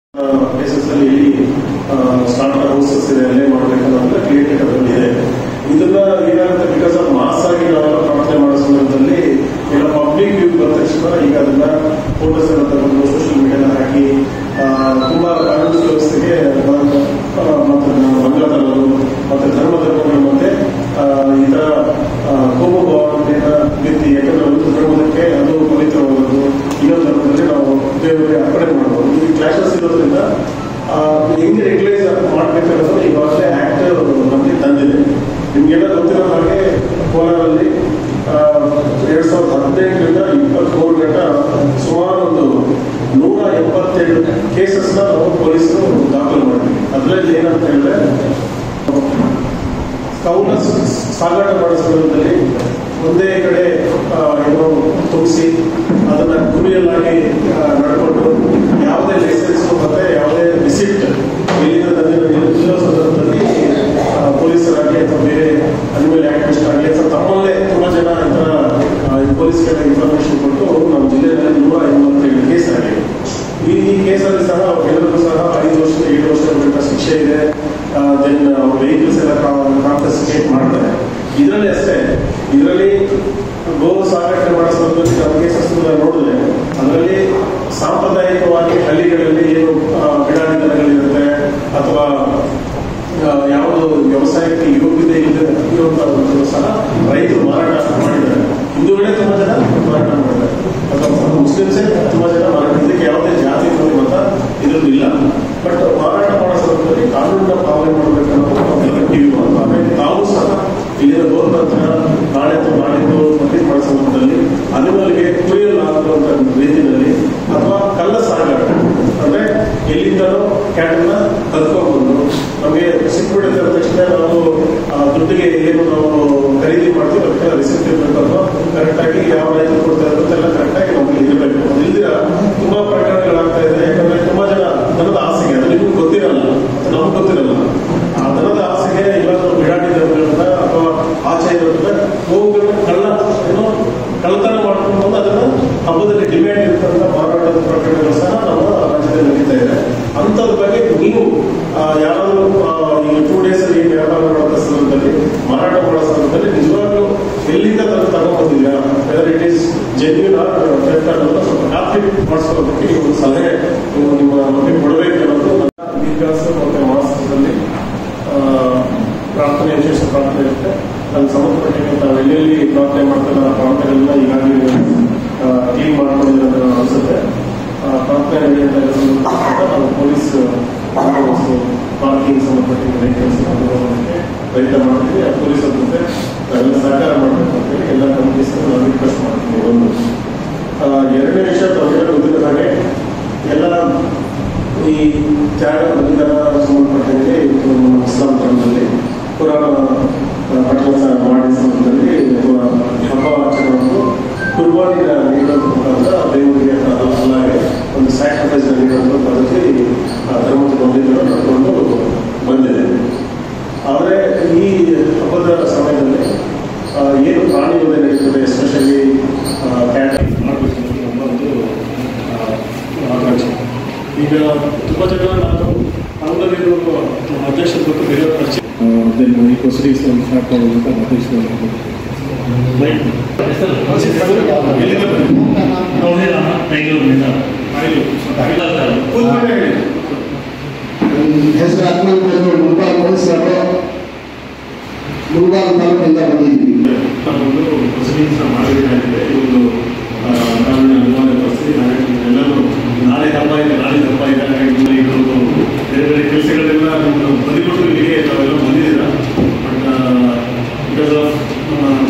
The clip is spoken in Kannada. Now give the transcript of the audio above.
ಪ್ಲೇಸಸ್ ಅಲ್ಲಿ ಸ್ಟಾರ್ಟರ್ ಹೌಸಸ್ ಇದೆ ಅಲ್ಲೇ ಮಾಡ್ಬೇಕನ್ನೋದನ್ನ ಕ್ಲಿಯರ್ ಅದರಲ್ಲಿ ಇದೆ ಇದನ್ನ ಏನಾಗುತ್ತೆ ಬಿಕಾಸ್ ಆಫ್ ಮಾಸ್ ಆಗಿ ನಾವೆಲ್ಲ ಪ್ರಾರ್ಥನೆ ಮಾಡೋ ಸಂದರ್ಭದಲ್ಲಿ ಎಲ್ಲ ಪಬ್ಲಿಕ್ ವ್ಯೂ ಬಂದ ತಕ್ಷಣ ಈಗ ಅದನ್ನ ಫೋಟೋಸ್ ಎಲ್ಲ ತಗೊಂಡು ಸೋಷಿಯಲ್ ಮೀಡಿಯಾ ಹಾಕಿ ಆ, ತುಂಬಾ ಕಾನೂನು ವ್ಯವಸ್ಥೆಗೆ ಆ, ಮತ್ತೆ ಮಂಗಳ ತರೋದು ಮತ್ತೆ ಧರ್ಮ ಧರ್ಮಗಳು ಮತ್ತೆ ಆ, ಈ ತರ ಆ, ಕೋಮು ಭಾವನೆಯನ್ನ ವ್ಯಕ್ತಿ ಯಾಕಂದ್ರೆ ಒಂದು ಧರ್ಮದಕ್ಕೆ ಅದು ಪವಿತ್ರವಾದದ್ದು ಇನ್ನೊಂದು ಧರ್ಮದಲ್ಲಿ ನಾವು ದೇವರಿಗೆ ಅರ್ಪಣೆ ಮಾಡಬಹುದು ಈ ಕ್ಲಾಶಸ್ ಇರೋದ್ರಿಂದ ಆ, ಹೆಂಗೆ ರೆಗ್ಯುಲೈಸ್ ಮಾಡ್ಬೇಕನ್ನೋದು ಇವಾಗಲೇ ಆಕ್ಟ್ ನಮಗೆ ತಂದಿದೆ ನಿಮ್ಗೆಲ್ಲ ಗೊತ್ತಿರೋ ಹಾಗೆ ಕೋಲಾರಲ್ಲಿ ಆ, ಎರಡ್ ಸಾವಿರದ ಹದಿನೆಂಟರಿಂದ ಇಪ್ಪತ್ಮೂರು ಗಂಟ ಸುಮಾರು ಒಂದು ನೂರ ಎಪ್ಪತ್ತೆರಡು ಕೇಸಸ್ ನಾವು ಪೊಲೀಸರು ದಾಖಲು ಮಾಡಿದ್ವಿ ಅದರಲ್ಲಿ ಏನಂತ ಹೇಳಿದ್ರೆ ಕೌನ ಸಾಗಾಟ ಮಾಡೋ ಸಂದರ್ಭದಲ್ಲಿ ಒಂದೇ ಕಡೆ ಆ, ಏನೋ ತುಂಬಿಸಿ ಅದನ್ನ ಗುರಿಯಲ್ಲಾಗಿ ಆ, ನಡ್ಕೊಂಡು ಯಾವುದೇ ಲೈಸೆನ್ಸ್ ಮತ್ತೆ ಯಾವುದೇ ರಿಸಿಪ್ಟ್ ಎಲ್ಲಿಂದ ತಂದಿರೋ ನಿಲ್ಲೋ ಸಂದರ್ಭದಲ್ಲಿ ಆ, ಪೊಲೀಸರಾಗಲಿ ಅಥವಾ ಬೇರೆ ಅನಿಮಲ್ ಆಕ್ಟಿವಿಸ್ಟ್ ಆಗಲಿ ಅಥವಾ ತಮ್ಮಲ್ಲೇ ತುಂಬಾ ಜನ ಈ ತರ ಆ, ಈ ಪೊಲೀಸ್ಗೆ ಇನ್ಫಾರ್ಮೇಶನ್ ಕೊಟ್ಟು ನಮ್ಮ ಜಿಲ್ಲೆಯಲ್ಲಿ ನೂರ ಎಂಬತ್ತೇಳು ಕೇಸ್ ಆಗಿದೆ ಈ ಈ ಕೇಸಲ್ಲಿ ಸಹ ಎಲ್ಲರಿಗೂ ಸಹ ಐದು ವರ್ಷ ಏಳು ವರ್ಷ ಗಂಟ ಶಿಕ್ಷೆ ಇದೆ ದೆನ್ ವೆಹಿಕಲ್ಸ್ ಎಲ್ಲ ಕಾಂಪನ್ಸಿಕೇಟ್ ಮಾಡ್ತಾರೆ ಇದರಲ್ಲಿ ಅಷ್ಟೇ ಇದರಲ್ಲಿ ಗೋ ಸಾಗಾಟ ಮಾಡೋ ಸಂದರ್ಭದಲ್ಲಿ ನಾವು ಕೇಸಸ್ ನೋಡಿದ್ರೆ ಅದರಲ್ಲಿ ಸಾಂಪ್ರದಾಯಿಕವಾಗಿ ಹಳ್ಳಿಗಳಲ್ಲಿ ಏನು ಆ, ಬಿಡಾಡಿ ದನಗಳಿರುತ್ತೆ ಅಥವಾ ಆ, ಯಾವುದು ವ್ಯವಸಾಯಕ್ಕೆ ಯೋಗ್ಯತೆ ಇಲ್ಲದೆ ಇರುವಂತಹ ಸಹ ರೈತರು ಮಾರಾಟ ಮಾಡಿದ್ದಾರೆ ಹಿಂದೂಗಳೇ ತುಂಬಾ ಜನ ಮಾರಾಟ ಮಾಡಿದ್ದಾರೆ ಅಥವಾ ಮುಸ್ಲಿಮ್ಸೇ ತುಂಬಾ ಜನ ಮಾರಾಟ ಇದಕ್ಕೆ ಯಾವುದೇ ಜಾತಿ ಮತ್ತು ಮತ ಇದ್ರದ್ದು ಇಲ್ಲ ಬಟ್ ಮಾರಾಟ ಮಾಡೋ ಸಂದರ್ಭದಲ್ಲಿ ಕಾನೂನನ್ನ ಪಾಲನೆ ಮಾಡಬೇಕನ್ನೋದು ನಾವು ಟಿವಿ ಆಮೇಲೆ ತಾವು ಸಹ ಇಲ್ಲಿನ ಗೋರ್ ನಂತರ ನಾಳೆ ಅಥವಾ ನಾಳಿದ್ದು ಕಂಪ್ಲೀಟ್ ಮಾಡೋ ಸಂದರ್ಭದಲ್ಲಿ ಅನಿಮಲ್ಗೆ ಕುರಿಯಲಾಗುವಂತ ರೀತಿಯಲ್ಲಿ ಅಥವಾ ಕಳ್ಳ ಸಾಗಾಟ ಅಂದ್ರೆ ಎಲ್ಲಿಂದಲೂ ಕ್ಯಾಟನ್ನ ಕದ್ಕೊಂಡ್ಬಂದು ನಮಗೆ ಸಿಕ್ಬಿಡುತ್ತೆ ಅಂದ ತಕ್ಷಣ ನಾವು ಆ, ದುಡ್ಡಿಗೆ ಏನು ನಾವು ಖರೀದಿ ಮಾಡ್ತೀವಿ ಅದಕ್ಕೆ ರಿಸಿಪ್ಟ್ ಇರಬೇಕು ಅಥವಾ ಕರೆಕ್ಟ್ ಆಗಿ ಯಾವ ರೈತರು ಕೊಡ್ತಾರೆ ಅಂತೆಲ್ಲ ಕರೆಕ್ಟ್ ಆಗಿ ನಮಗೆ ಇರಬೇಕು ಅದು ಇಲ್ದಿರ ತುಂಬಾ ಪ್ರಕರಣಗಳಾಗ್ತಾ ಇದೆ ಯಾಕಂದ್ರೆ ತುಂಬಾ ಜನ ದನದ ಆಸೆಗೆ ಅದು ನಿಮ್ಗೆ ಗೊತ್ತಿರಲ್ಲ ಅದು ನಮ್ಗೆ ಗೊತ್ತಿರಲ್ಲ ಆ ದನದ ಆಸೆಗೆ ಇಲ್ಲಾಂದ್ರೆ ಬಿಡಾಟಿ ದನಗಳನ್ನ ಅಥವಾ ಆಚೆ ಇರೋದ್ರಿಂದ ಗೋವುಗಳು ಕಳ್ಳ ಏನೋ ಕಳ್ಳತನ ಮಾಡ್ಕೊಂಡು ಬಂದು ಅದನ್ನ ಹಬ್ಬದಲ್ಲಿ ಡಿಮ್ಯಾಂಡ್ ಇರ್ತಂತ ಮಾರಾಟದ ಪ್ರಕರಣಗಳು ಸಹ ನಮ್ಮ ರಾಜ್ಯದಲ್ಲಿ ನಡೀತಾ ಇದೆ ಅಂಥದ್ರ ಬಗ್ಗೆ ನೀವು ಆ, ಯಾರಾದ್ರೂ ಆ, ಈ ಟೂ ಡೇಸ್ ಅಲ್ಲಿ ಏನ್ ವ್ಯಾಪಾರ ಮಾಡೋ ಸಂದರ್ಭದಲ್ಲಿ ಮಾರಾಟ ಮಾಡೋ ಸಂದರ್ಭದಲ್ಲಿ ನಿಜವಾಗ್ಲೂ ಎಲ್ಲಿಂದ ತಂದು ತಗೊಂಡ್ಬಂದಿದ್ದೀರಾ whether it is genuine or threat ಅನ್ನೋದು ಸ್ವಲ್ಪ ಖಾತ್ರಿ ಮಾಡಿಸ್ಕೊಳ್ಳೋದಕ್ಕೆ ಈ ಒಂದು ಸಲಹೆ ನೀವು ನಿಮ್ಮ ಮಕ್ಕಳಿಗೆ ಕೊಡಬೇಕು ಅನ್ನೋದು ನನ್ನ ವಿಕಾಸ ಮತ್ತೆ ಮಾಸದಲ್ಲಿ ಆ, ಪ್ರಾರ್ಥನೆ ವಿಶೇಷ ಪ್ರಾರ್ಥನೆ ಇರುತ್ತೆ ಅದಕ್ಕೆ ಸಂಬಂಧಪಟ್ಟಿಗೆ ನಾವು ಎಲ್ಲೆಲ್ಲಿ ಪ್ರಾರ್ಥನೆ ಮಾಡ್ತಾರೆ ಆ ಪ್ರಾರ್ಥನೆಗಳನ್ನ ಈಗಾಗಲೇ ಕ್ಲೀನ್ ಮಾಡ್ಕೊಂಡಿದ್ದೀರ ಅಂತ ನನಗೆ ಅನಿಸುತ್ತೆ ಆ, ಪ್ರಾರ್ಥನೆ ನಡೆಯುವಂತ ಎಲ್ಲ ಸಂದರ್ಭದಲ್ಲಿ ನಾವು ಪೊಲೀಸ್ ಬಂದೋಬಸ್ತು ಪಾರ್ಕಿಂಗ್ ಸಂಬಂಧಪಟ್ಟಿದ್ದ ವೆಹಿಕಲ್ಸ್ ಬಂದೋಬಸ್ತಕ್ಕೆ ಪ್ರಯತ್ನ ಮಾಡ್ತೀವಿ ಆ ಪೊಲೀಸ್ ಜೊತೆ ನಾವೆಲ್ಲ ಸಹಕಾರ ಮಾಡಬೇಕು ಅಂತೇಳಿ ಎಲ್ಲ ಕಂಪ್ನೀಸ್ ನಾವು ರಿಕ್ವೆಸ್ಟ್ ಮಾಡ್ತೀವಿ ಒಂದು ಆ, ಎರಡನೇ ವಿಷಯ ತಮಗೆಲ್ಲ ಗೊತ್ತಿರೋ ಹಾಗೆ ಎಲ್ಲ ಈ ತ್ಯಾಗ ಬಲಿದಾನ ಸಂಬಂಧಪಟ್ಟಂತೆ ಇವತ್ತು ನಮ್ಮ ಇಸ್ಲಾಂ ಧರ್ಮದಲ್ಲಿ ಪುರಾಣ ಪಠಣ ಮಾಡಿದ ಸಂದರ್ಭದಲ್ಲಿ ಅಥವಾ ಹಬ್ಬ ಆಚರಣೆಗಳು ಕುರ್ಬಾನಿನ ನೀಡೋದ್ರ ಮುಖಾಂತರ ದೇವರಿಗೆ ಅಲ್ಲಾಗೆ ಒಂದು ಸ್ಯಾಕ್ರಿಫೈಸ್ ನೀಡುವಂಥ ಪದ್ಧತಿ ಆ ಧರ್ಮದ ಬಂದಿದ್ದರು ನಡ್ಕೊಂಡು ಬಂದಿದೆ ಆದರೆ ಈ ಹಬ್ಬದ ಸಮಯದಲ್ಲಿ ಆ, ಏನು ಪ್ರಾಣಿ ವಧೆ ನಡೀತದೆ ಎಸ್ಪೆಷಲಿ ಕ್ಯಾಟ್ ಮಾಡಬೇಕು ಅನ್ನೋದು ನಮ್ಮ ಒಂದು ಆ, ಆಕಾಂಕ್ಷೆ ಈಗ ತುಂಬ ಜನ ನಾನು ಅಂಗಡಿಗಳು ಅಧ್ಯಕ್ಷರ ಗೊತ್ತು ಬೇರೆ ಪರಿಚಯ ದೆನ್ ಈ ಕೊಸರಿ ಸ್ಟಾರ್ಟ್ ಮಾಡುವಂಥ ಅಧ್ಯಕ್ಷರು ಎಲ್ಲಿಂದ ಬೆಂಗಳೂರಿನಿಂದ ಹೆಸರು ಹನುಮಂತ ಮುಲ್ಬಾಲ್ ಪೊಲೀಸರು ಮುಲ್ಬಾಲ್ ತಾಲೂಕಿಂದ ಬಂದಿದ್ದೀವಿ ಒಂದು ಪ್ರೊಸೀಡಿಂಗ್ಸ್ ಮಾಡಿದ್ರೆ ಈ ಒಂದು